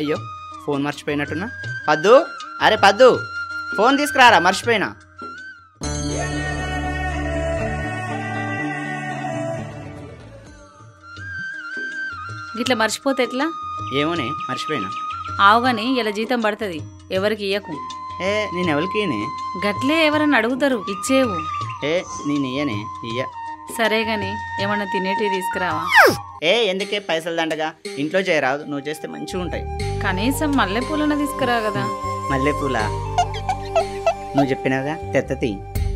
అయ్యో ఫోన్ మర్చిపోయినట్టున్నా పద్దు అరే పద్దు ఫోన్ తీసుకురారా మర్చిపోయినా గిట్ల మర్చిపోతే ఎట్లా ఏమోనే మర్చిపోయినా ఆవుగాని ఇలా జీతం పడుతుంది ఎవరికి ఇయ్యకు ఏ నేను ఎవరికినే గట్లే ఎవరన్నా అడుగుతారు ఇచ్చేవు ఏ నేను ఇయ్యనే ఇయ్య సరే గాని ఏమన్నా తినేటివి తీసుకురావా ఏ ఎందుకే పైసలు దండగా ఇంట్లో చేయరాదు నువ్వు చేస్తే మంచిగా ఉంటాయి కనీసం మల్లెపూలన తీసుకురా కదా మల్లెపూల నువ్వు చెప్పినావుగా తెత్తతి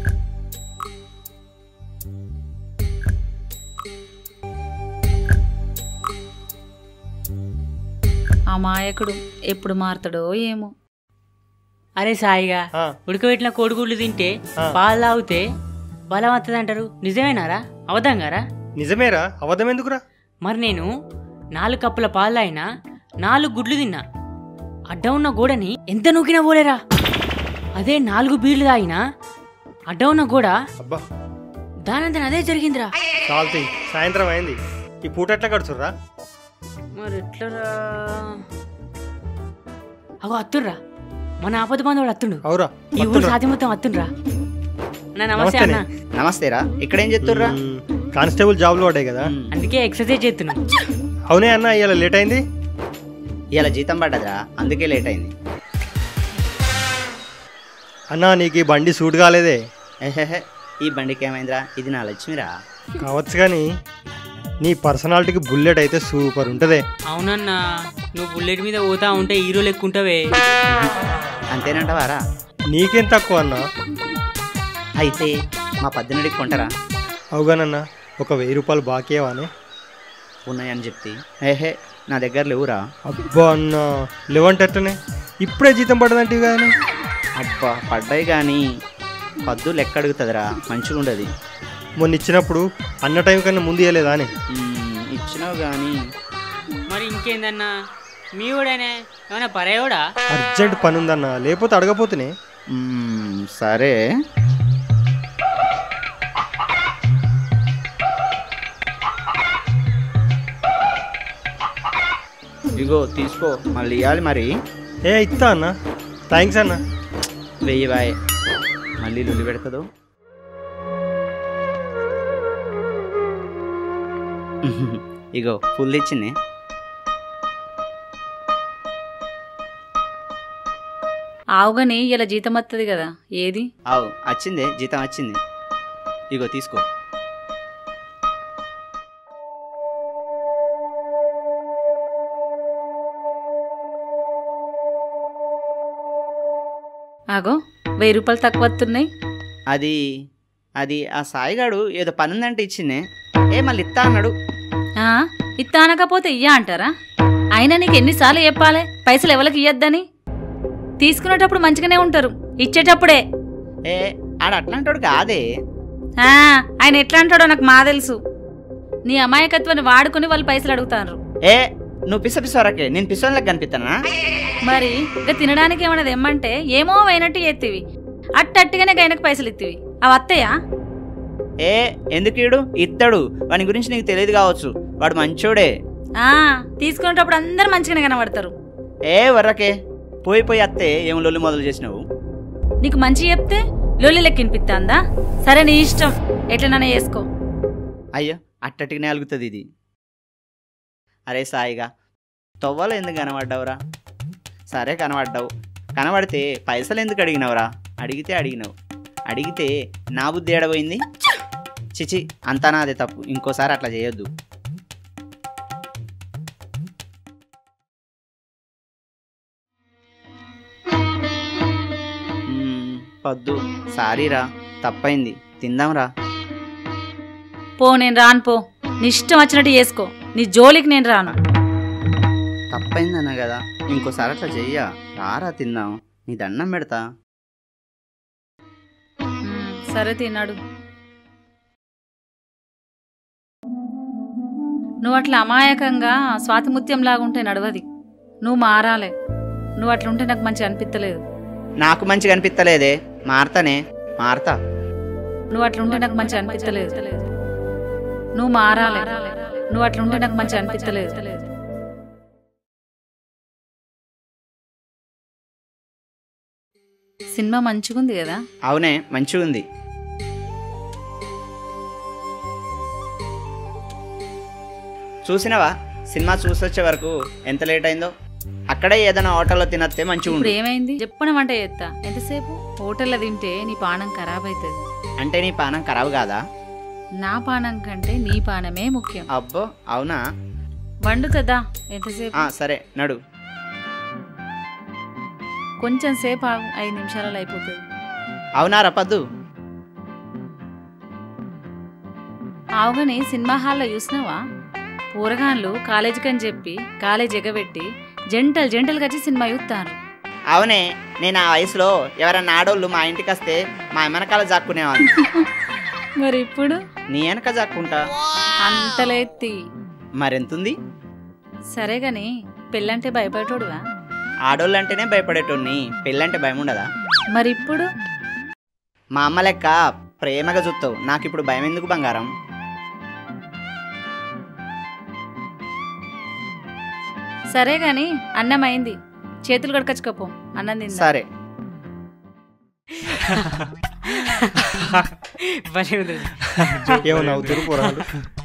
ఆ మాయకుడు ఎప్పుడు మారుతాడో ఏమో అరే సాయిగా ఆ, ఉడకబెట్టిన కోడిగుడ్లు తింటే ఆ. పాలు తాగితే బలం వస్తుంది అంటారు నిజమేనారా అవదంగారా నిజమేరా అబద్ధం ఎందుకురా మరి నేను నాలుగు కప్పుల పాలు తాగినా నాలుగు గుడ్లు తిన్నా అడ్డ ఉన్న గోడని ఎంత నూకినా పోలేరా అదే నాలుగు బీర్లు తాగినా అడ్డ ఉన్న గోడ అబ్బా దానంతన అదే జరిగిందిరా చాలుతీ సాయంత్రం అయింది ఈ పూట ఎట్లా గడుచుర్రా మరి ఎట్లరా అగో అత్తుర్రా మన ఆపద బాంధవుడు అత్తుండు అవురా ఈ ఊరు సాధ్యం మొత్తం అత్తుండ్రా అన్న నమస్తే అన్న నమస్తేరా ఇక్కడేం చెప్తుర్రా మ్మ్, కానిస్టేబుల్ జాబ్లు పడ్డాయి కదా అందుకే ఎక్సర్సైజ్ చేస్తున్నా అవునే అన్న ఇవాళ లేట్ అయింది ఇలా జీతం పడ్డదిరా అందుకే లేట్ అయింది అన్న నీకు ఈ బండి సూట్ కాలేదే ఏహేహే ఈ బండికి ఏమైందిరా ఇది నా లక్ష్మిరా కావచ్చు కానీ నీ పర్సనాలిటీకి బుల్లెట్ అయితే సూపర్ ఉంటదే అవునన్నా నువ్వు బుల్లెట్ మీద పోతా ఉంటే హీరో లెక్కుంటావే అంతేనంటవారా నీకేం తక్కువ అన్న అయితే మా పద్దెనిమిదికి కొంటారా అవుగానన్న ఒక వెయ్యి రూపాయలు బాకీయవానే ఉన్నాయని చెప్తే ఏహే నా దగ్గర లేవురా అబ్బా అన్న లేవంటే ఎట్టనే ఇప్పుడే జీతం పడదంటే కానీ అబ్బా పడ్డాయి కానీ పద్దు లెక్క అడుగుతుందిరా మంచిగా ఉండదు మొన్న ఇచ్చినప్పుడు అన్న టైం కన్నా ముందు ఇవ్వలేదా అని మ్మ్, ఇచ్చినావు కానీ మరి ఇంకేందన్నా మీ వాడేనే ఏమైనా పరాయోడా అర్జెంట్ పని ఉందన్న లేకపోతే అడగపోతేనే మ్మ్, సరే ఇగో తీసుకో మళ్ళీ ఇవ్వాలి మరి ఏ ఇస్తా అన్న థ్యాంక్స్ అన్న వెయ్యి బాయ్ మళ్ళీ లుల్లి పెడతదు ఇగో ఫుల్ ఇచ్చింది ఆవుగాని ఇలా జీతం వస్తుంది కదా ఏది అవు వచ్చిందే జీతం వచ్చింది ఇగో తీసుకో ఆగో వెయ్యి రూపాయలు తక్కువ వస్తున్నాయి అది అది ఆ సాయిగాడు ఏదో పని ఉందంటే ఇచ్చిందే ఏ మళ్ళీ ఇత్తా అన్నాడు ఆ, ఇత్తా అనకపోతే ఇయ్యా అంటారా అయినా నీకు ఎన్నిసార్లు చెప్పాలి పైసలు ఎవరికి ఇయ్యొద్దని తీసుకునేటప్పుడు మంచిగానే ఉంటారు ఇచ్చేటప్పుడే ఏ ఆడ అట్లాంటోడు కాదే ఆ, ఆయన ఎట్లా అంటాడో నాకు మా తెలుసు నీ అమాయకత్వాన్ని వాడుకుని వాళ్ళు పైసలు అడుగుతారు ఏ నువ్వు పిస పిసవరకే నేను పిసోన్లకు కనిపిస్తానా మరి ఇక తినడానికి ఏమన్నా తెమ్మంటే ఏమో అయినట్టు ఎత్తివి అట్టట్టుగానే గైనకు పైసలు ఇత్తివి అవి అత్తయ్యా ఏ ఎందుకు ఈడు ఇత్తడు వాని గురించి నీకు తెలియదు కావచ్చు వాడు మంచోడే ఆ, తీసుకునేటప్పుడు అందరు మంచిగానే కనబడతారు ఏ వర్రకే పోయి పోయి అత్తే ఏం లొల్లి మొదలు చేసినావు నీకు మంచి చెప్తే లొల్లి లెక్కినిపిస్తాందా సరే నీ ఇష్టం ఎట్లనైనా చేసుకో అయ్యో అట్టటిగానే అలుగుతుంది ఇది అరే సాయిగా తొవ్వలో ఎందుకు కనబడ్డావురా సరే కనబడ్డావు కనబడితే పైసలు ఎందుకు అడిగినావురా అడిగితే అడిగినావు అడిగితే నా బుద్ధి ఏడబోయింది చిచి అంతా నాదే తప్పు ఇంకోసారి అట్లా చేయొద్దు మ్మ్, పద్దు సారీరా తప్పైంది తిందాంరా పో నేను రాను పో నీ ఇష్టం వచ్చినట్టు చేసుకో నీ జోలికి నేను రాను తప్పైందన్న కదా ఇంకోసారి అట్లా చెయ్య రారా తిందాం నీ దండం పెడతా ఉమ్, సరే తిన్నాడు నువ్వు అట్లా అమాయకంగా స్వాతిముత్యం లాగుంటే నడవది నువ్వు మారాలే నువ్వు అట్లా ఉంటే నాకు మంచిగా అనిపించలేదు నాకు మంచిగా అనిపిస్తలేదే మారతానే మారతా నువ్వు అట్లా ఉంటే నాకు మంచిగా అనిపించలేదు నువ్వు మారాలే నువ్వు అట్లా ఉంటే నాకు మంచిగా అనిపించలేదు సినిమా మంచిగుంది కదా అవునే మంచిగా ఉంది చూసినవా సినిమా చూసొచ్చే వరకు ఎంత లేట్ అయిందో అక్కడే ఏదైనా హోటల్లో తినస్తే మంచిగా ఇప్పుడు ఉండు ఏమైంది చెప్పన వంట చేస్తా ఎంతసేపు హోటల్లో తింటే నీ పానం ఖరాబ్ అవుతుంది అంటే నీ పానం ఖరాబ్ కాదా నా పానం కంటే నీ పానమే ముఖ్యం అబ్బో అవునా వండుతుందా ఎంతసేపు ఆ, సరే నడు కొంచెం సేపు ఆగు ఐదు నిమిషాలలో అయిపోతుంది అవునా రపద్దు ఆవుగాని సినిమా హాల్లో చూసినావా పూరగాన్లు కాలేజీకి అని చెప్పి కాలేజ్ ఎగబెట్టి జంటలు జంటలు వచ్చి సినిమా చూస్తారు అవునే నేను ఆ వయసులో ఎవరైనా ఆడోళ్ళు మా ఇంటికి వస్తే మా వెనకాల జాక్కునేవాళ్ళు మరి ఇప్పుడు నీ వెనక జాక్కుంటా అంతలేత్తి మరెంతుంది సరే గాని పెళ్ళంటే భయపడేటోడువా ఆడోళ్ళు అంటేనే భయపడేటోన్ని పెళ్ళంటే భయం ఉండదా మరి ఇప్పుడు మా అమ్మ లెక్క ప్రేమగా చూస్తావు నాకు ఇప్పుడు భయం ఎందుకు బంగారం సరే గాని అన్నం అయింది చేతులు కడకచ్చుకోపో అన్నం తిందా సరే భలే ఉంది ఏమన్నా అవుతారు పోరాడు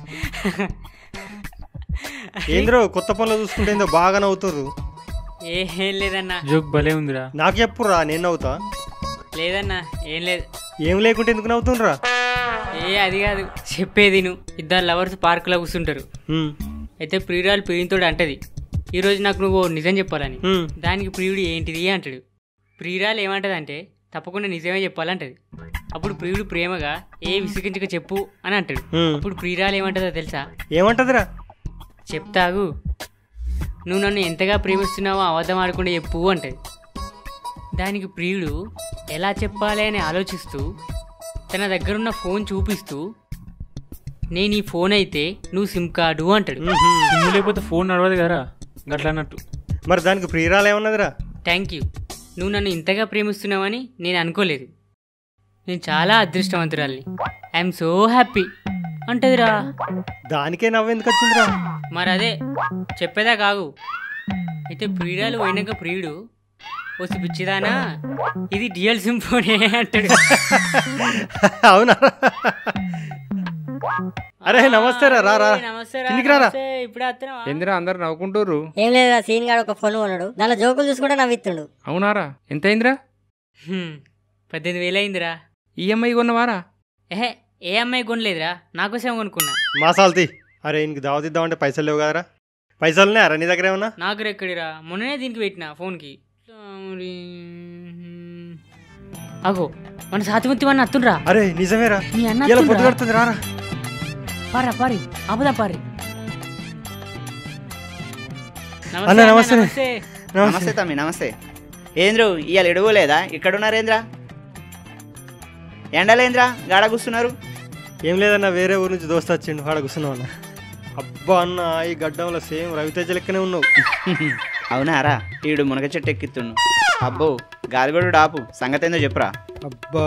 ఏంద్రో కొత్త పనులు చూసుకుంటే ఏందో బాగా నవ్వుతారు ఏం లేదన్నా జోక్ భలే ఉందిరా నాకు చెప్పురా నేను నవ్వుతా లేదన్నా ఏం లేదు ఏం లేకుంటే ఎందుకు నవ్వుతుండ్రా ఏ అది కాదు చెప్పేది నువ్వు ఇద్దరు లవర్స్ పార్కులో కూర్చుంటారు హ్మ్, అయితే ప్రియురాలు ప్రియునితోడు అంటది ఈరోజు నాకు నువ్వు ఓ నిజం చెప్పాలని హ్మ్. దానికి ప్రియుడు ఏంటిది అంటాడు ప్రియురాలు ఏమంటదంటే తప్పకుండా నిజమే చెప్పాలంటది అప్పుడు ప్రియుడు ప్రేమగా ఏ విసిగించక చెప్పు అని అంటాడు హ్మ్. అప్పుడు ప్రియురాలు ఏమంటదో తెలుసా ఏమంటదిరా చెప్తాగు నువ్వు నన్ను ఎంతగా ప్రేమిస్తున్నావో అబద్ధం ఆడకుండా చెప్పు అంటది దానికి ప్రియుడు ఎలా చెప్పాలి అని ఆలోచిస్తూ తన దగ్గరున్న ఫోన్ చూపిస్తూ నేను ఈ ఫోన్ అయితే నువ్వు సిమ్ కార్డు అంటాడు సిమ్ లేకపోతే ఫోన్ నడవదు కదా గట్ల అన్నట్టు మరి దానికి ప్రియురాలు ఏమన్నదిరా థ్యాంక్ యూ నువ్వు నన్ను ఇంతగా ప్రేమిస్తున్నావని నేను అనుకోలేదు నేను చాలా అదృష్టవంతురాల్ని ఐఎమ్ సో హ్యాపీ అంటదిరా దానికే నవ్వెందుకు వచ్చిందిరా మరి అదే చెప్పేదా కాగు అయితే ప్రియురాలు పోయినాక ప్రియుడు వచ్చి పిచ్చిదానా ఇది డిఎల్ సింఫోనే అంటాడు అవునా అరే నమస్తే రా రా రా నమస్తే రా, కిందికి రారా. నమస్తే. ఇప్పుడే వస్తున్నావా? ఏందిరా అందరు నవ్వుకుంటారు ఏం లేదు సీన్ గాడు ఒక ఫోన్ కొన్నాడు దానిలో జోకులు చూసుకుంటే నవ్విస్తుండు అవునారా ఎంత అయిందిరా హ్మ్, పద్దెనిమిది వేలు అయిందిరా ఈఎంఐ కొన్నవారా ఏహే ఏ అమ్మాయి కొనలేదురా నాకోసం కొనుక్కున్నా మాసాల్తి అరే ఇంక దావతిద్దామంటే పైసలు లేవు కదరా పైసలునే అరా నీ దగ్గర ఏమన్నా నాకు ఎక్కడిరా మొన్ననే దీనికి పెట్టిన ఫోన్కి అగో మన సాతిముత్తి మన అత్తుండ్రా అరే నిజమేరా మీ అన్న ఇలా అత్తుండ్రా? పొద్దు కడుతుంది రారా పారా పారి ఆపుదా పారి అన్న, నమస్తే. నమస్తే నమస్తే తమ్మి నమస్తే ఏంద్రు ఇవాళ ఎడుగులేదా ఇక్కడున్నారేంద్రా ఎండలేంద్రా గాడ కూస్తున్నారు ఏం లేదన్న వేరే ఊరు నుంచి దోస్త వచ్చిండు ఆడ కూర్చున్నావు అన్న అబ్బా అన్న ఈ గడ్డంలో సేమ్ రవితేజ లెక్కనే ఉన్నావు అవునారా ఈడు మునగ చెట్టు ఎక్కిత్తుండు అబ్బో గాలిగొడు డాపు సంగతి ఏందో చెప్పురా అబ్బా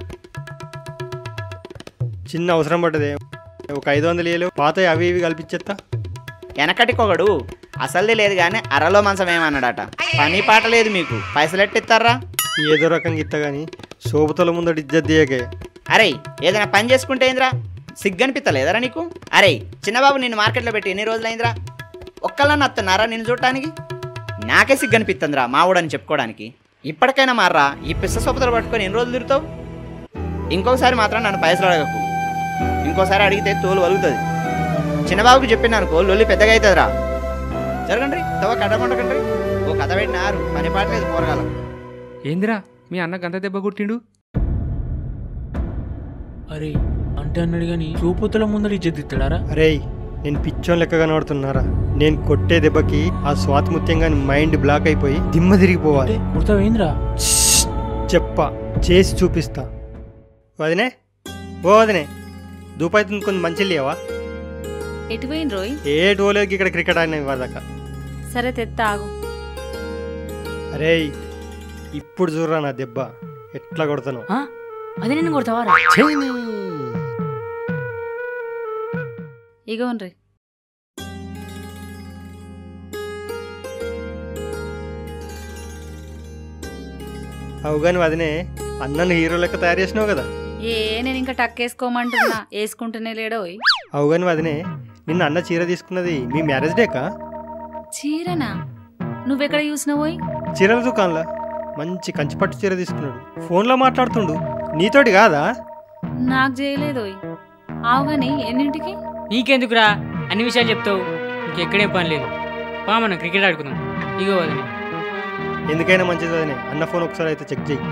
చిన్న అవసరం పడ్డదే ఒక ఐదు వందలు ఇయ్యలేవు పాత అవి ఇవి కల్పించేస్తా వెనకటికొకడు అసలుది లేదు కానీ అరలో మంచం ఏమన్నాడట పని పాట లేదు మీకు పైసలు ఎట్టిస్తారా ఏదో రకంగా ఇస్తా కానీ శోభతల ముందట ఇజ్జత్ దియకే అరే ఏదైనా పని చేసుకుంటే ఏంద్రా సిగ్గనిపిస్తలేదరా నీకు అరే చిన్నబాబు నిన్ను మార్కెట్లో పెట్టి ఎన్ని రోజులైందిరా ఒక్కళ్ళని వస్తున్నారా నిన్ను చూడటానికి నాకే సిగ్గనిపిస్తుందిరా మావుడని చెప్పుకోవడానికి ఇప్పటికైనా మారరా ఈ పిస్స సొప్పతలు పట్టుకొని ఎన్ని రోజులు తిరుగుతావు ఇంకొకసారి మాత్రం నన్ను పైసలు అడగకు ఇంకోసారి అడిగితే తోలు వలుగుతుంది చిన్నబాబుకి చెప్పిన అనుకో లొల్లి పెద్దగా అవుతుందిరా జరగండి తవ కట్టమంటకండి ఓ కథ పెట్టినారు పని పాటలేదు పోరగాలం ఏందిరా మీ అన్న గంత దెబ్బ కొట్టిండు అరే అంటే అన్నాడు కానీ చూపుతుల ముందర ఇజ్జత్ ఇస్తాడారా అరే నేను పిచ్చోన్ లెక్క కనబడుతున్నారా నేను కొట్టే దెబ్బకి ఆ స్వాతిముత్యంగా మైండ్ బ్లాక్ అయిపోయి దిమ్మ తిరిగిపోవాలి అంటే కుర్తావేంద్రా చెప్ప చేసి చూపిస్తా వదినే ఓ వదినే దూపైతుంది కొంచెం మంచి లేవా ఎటు పోయిన రోయ్ ఏ టోలేకి ఇక్కడ క్రికెట్ ఆడినా వాదాకా సరే తెత్త ఆగు అరే ఇప్పుడు చూడరా నా దెబ్బ ఎట్లా కొడతాను ఆ? అది నేను కొడతావారా ఇగోన్రి అవు కానీ వదినే అన్నను హీరో లెక్క తయారు చేసినావు కదా ఏ నేను ఇంకా టక్కేసుకోమంటున్నా వేసుకుంటూనే లేడోయ్ అవు కానీ వదినే నిన్న అన్న చీర తీసుకున్నది మీ మ్యారేజ్ డేకా చీరనా నువ్వెక్కడ చూసినావోయ్ చీరల దుకాణంలో మంచి కంచిపట్టు చీర తీసుకున్నాడు ఫోన్లో మాట్లాడుతుండు నీతోటి కాదా నాకు చేయలేదోయ్ ఆవు గాని ఎన్నింటికి నీకెందుకురా అన్ని విషయాలు చెప్తావు ఇంకెక్కడేం పని లేదు పా మనం క్రికెట్ ఆడుకుందాం ఇగో వదిన ఎందుకైనా మంచిది వదినే అన్న ఫోన్ ఒకసారి అయితే చెక్ చేయి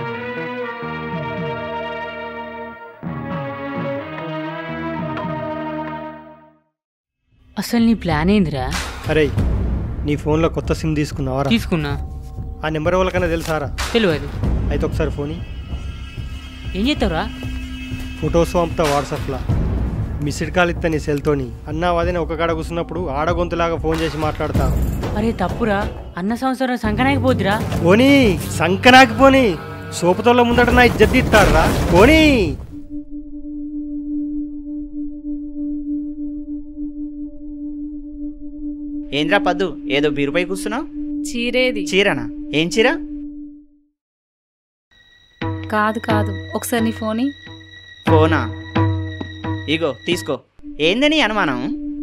అసలు నీ ప్లాన్ ఏందిరా అరే నీ ఫోన్లో కొత్త సిమ్ తీసుకున్నావారా తీసుకున్నా ఆ నెంబర్ వాళ్ళకన్నా తెలుసారా తెలియదు అయితే ఒకసారి ఫోన్ ఇయ్యి. ఏం చేస్తావురా ఫొటోస్ పంపుతా వాట్సాప్లో మిస్డ్ కాల్ ఇస్తా నీ సెల్తోని అన్న వదిన ఒక కాడ కూర్చున్నప్పుడు ఆడగొంతులాగా ఫోన్ చేసి మాట్లాడతా అరే తప్పురా అన్న సంవత్సరం సంకనానికి పోద్దిరా పోనీ సంకనాకి పోనీ సోపుతోళ్ళ ముందట నా ఇజ్జత్ ఇస్తాడరా పోనీ ఏంద్రా పద్దు ఏదో బీరుపై కూర్చున్నావు చీరేది చీరనా ఏం చీర కాదు కాదు ఒకసారి నీ ఫోని ఫోనా ఇగో తీసుకో ఏందని అనుమానం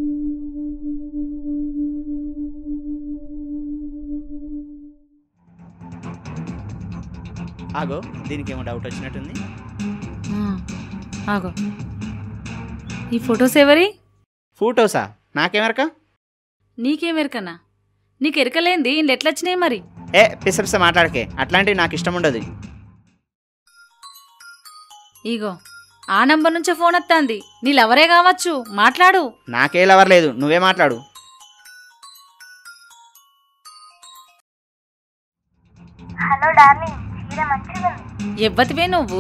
ఆగో దీనికి ఏమో డౌట్ వచ్చినట్టుంది ఆ, ఆగో ఈ ఫొటోస్ ఎవరి ఫోటోసా నాకేమెరక నీకేం ఎరకన్నా నీకు ఎరకలేంది ఇండ్లు ఎట్లొచ్చినాయి మరి ఏ పిస పిస మాట్లాడకే అట్లాంటివి నాకు ఇష్టం ఉండదు ఇగో ఆ నంబర్ నుంచే ఫోన్ వస్తుంది నీ లవరే కావచ్చు మాట్లాడు నాకే లవర్ లేదు నువ్వే మాట్లాడు హలో డార్లింగ్ చీర మంచిగా ఉంది ఎవ్వతివే నువ్వు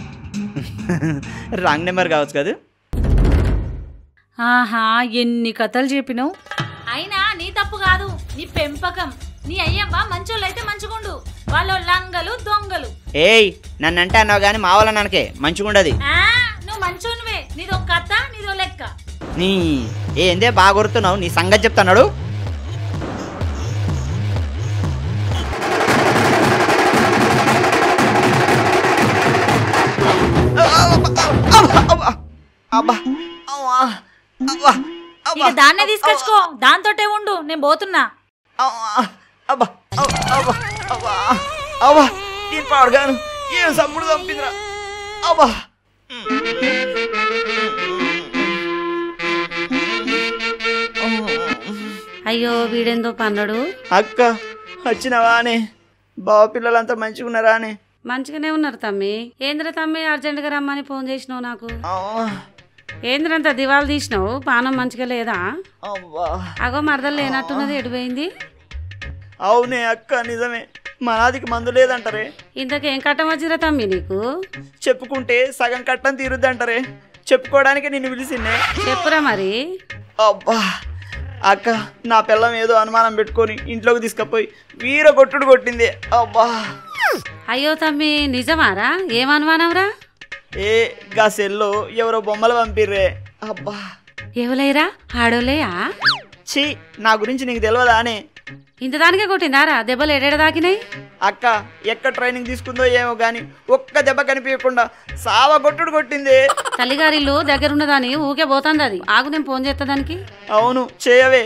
రాంగ్ నెంబర్ కావచ్చు కదా ఆహా ఎన్ని కథలు చెప్పినావు అయినా నీ తప్పు కాదు నీ పెంపకం నీ అయ్యవ్వ మంచోళ్ళైతే మంచిగుండు వాళ్ళు లంగలు దొంగలు ఏయ్ నన్నంటే అన్నావు కానీ మా వాళ్ళ ననకే మంచిగుండదు ఆ, నువ్వు మంచోనివే నీదో కథ నీదో లెక్క నీ ఏందే బాగా కొడుతున్నావు నీ సంగతి చెప్తున్నాడు అబ్బా అవ్వా అబ్బా ఇక దాన్నే తీసుకొచ్చుకో దాంతోటే ఉండు నేను పోతున్నా అవ్వా అబ్బా అబ్బా అబ్బా అబ్బా దీని పాడుగాను ఏం సమ్ముడు చంపిందిరా అబ్బా అయ్యో వీడెందో పన్నాడు అక్క వచ్చినవా అని బావ పిల్లలంతా మంచిగా ఉన్నారా అని మంచిగానే ఉన్నారు తమ్మి ఏంద్ర తమ్మి అర్జెంటుగా రమ్మని ఫోన్ చేసినావు నాకు అవ్వా, ఏంద్రంత దివాలు తీసినావు పానం మంచిగా లేదా అవ్వా. అగో మరదలు లేనట్టున్నది ఎడిపోయింది అవునే అక్క నిజమే మనాదికి మందు లేదంటారే ఇంతకేం కట్టం వచ్చిరా తమ్మి నీకు చెప్పుకుంటే సగం కట్టం తీరుద్దంటారే చెప్పుకోవడానికి నిన్ను పిలిచిందే చెప్పురా మరి అబ్బా అక్క నా పిల్లం ఏదో అనుమానం పెట్టుకొని ఇంట్లోకి తీసుకుపోయి వీర కొట్టుడు కొట్టింది అబ్బా అయ్యో తమ్మి నిజమారా ఏమనుమానంరా ఏ గా సెల్లో ఎవరో బొమ్మలు పంపిర్రే అబ్బా ఎవలేరా ఆడోలేయా ఛీ నా గురించి నీకు తెలియదా అనే ఇంత దానికే కొట్టిందారా దెబ్బలు ఎడెడ దాకినాయి అక్క ఎక్కడ ట్రైనింగ్ తీసుకుందో ఏమో గాని ఒక్క దెబ్బ కనిపించకుండా సావ కొట్టుడు కొట్టింది తల్లిగారిల్లు దగ్గరున్నదాని ఊకే పోతుంది అది ఆగు నేను ఫోన్ చేస్తా దానికి అవును చేయవే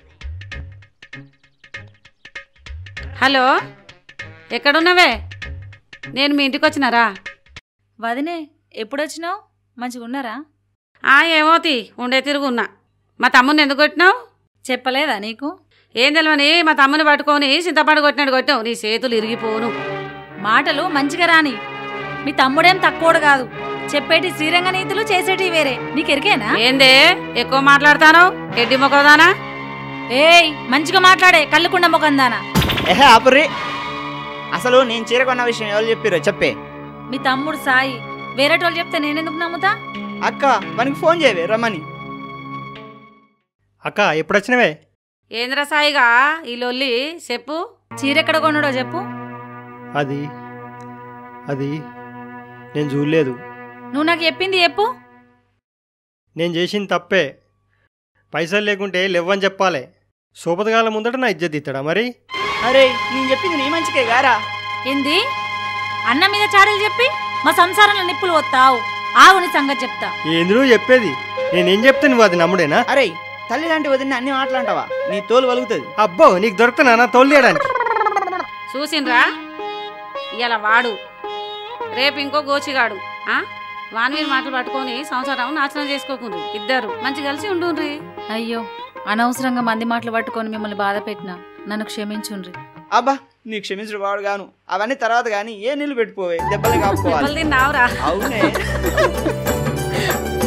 హలో ఎక్కడున్నవే నేను మీ ఇంటికి వచ్చినారా వదినే ఎప్పుడొచ్చినావు మంచిగా ఉన్నారా ఆ ఏమోతి ఉండే తిరుగున్నా మా తమ్ముని ఎందుకు కొట్టినావు చెప్పలేదా నీకు ఏం తెలియని మా తమ్ముని పట్టుకొని చింతపండు కొట్టినాడు కొట్టావు నీ చేతులు ఇరిగిపోను మాటలు మంచిగా రాని మీ తమ్ముడేం తక్కువడు కాదు చెప్పేటి శ్రీరంగ నీతులు చేసేటి వేరే నీకెరికేనా ఏందే ఎక్కువ మాట్లాడతాను ఎడ్డి మొక్కదానా ఏయ్ మంచిగా మాట్లాడే కళ్ళుకుండ ముఖందానా ఏహే ఆపుర్రి అసలు నేను చీర కొన్న విషయం ఎవరు చెప్పిరో చెప్పే మీ తమ్ముడు సాయి వేరేటోళ్ళు చెప్తే నేనెందుకు నమ్ముతా అక్క మనకి ఫోన్ చేయవే రమ్మని అక్క ఎప్పుడు వచ్చినవే ఏంద్ర సాయిగా ఈ లొల్లి చెప్పు చీరెక్కడ కొన్నాడో చెప్పు అది అది నేను చూడలేదు నువ్వు నాకు చెప్పింది చెప్పు నేను చేసింది తప్పే పైసలు లేకుంటే లేవని చెప్పాలి సోపతగాల ముందట నా ఇజ్జత్ ఇస్తాడా మరి అరే నేను చెప్పింది నీ మంచికే గారా ఏంది అన్న మీద చాడీలు చెప్పి మా సంసారంలో నిప్పులు వస్తావు ఆవుని సంగతి చెప్తా ఏంది నువ్వు చెప్పేది నేనేం చెప్తే నువ్వు అది నమ్ముడేనా అరే తల్లి లాంటి వదిన అన్ని మాట్లాంటావా నీ తోలు వలుగుతుంది అబ్బో నీకు దొరుకుతున్నా తోలేయడానికి చూసిండ్రా ఇవాళ వాడు రేపు ఇంకో గోచిగాడు ఆ వాని మీద మాటలు పట్టుకొని సంసారం నాశనం చేసుకోకుండ్రి ఇద్దరు మంచి కలిసి ఉండుండ్రి అయ్యో అనవసరంగా మంది మాటలు పట్టుకొని మిమ్మల్ని బాధ పెట్టినా నన్ను క్షమించుండ్రి అబ్బా నీ క్షమించడు వాడు గాను అవన్నీ తర్వాత కానీ ఏ నీళ్ళు పెట్టిపోవే దెబ్బలు కాపుకోవాలి దెబ్బలు తిన్నావురా అవునే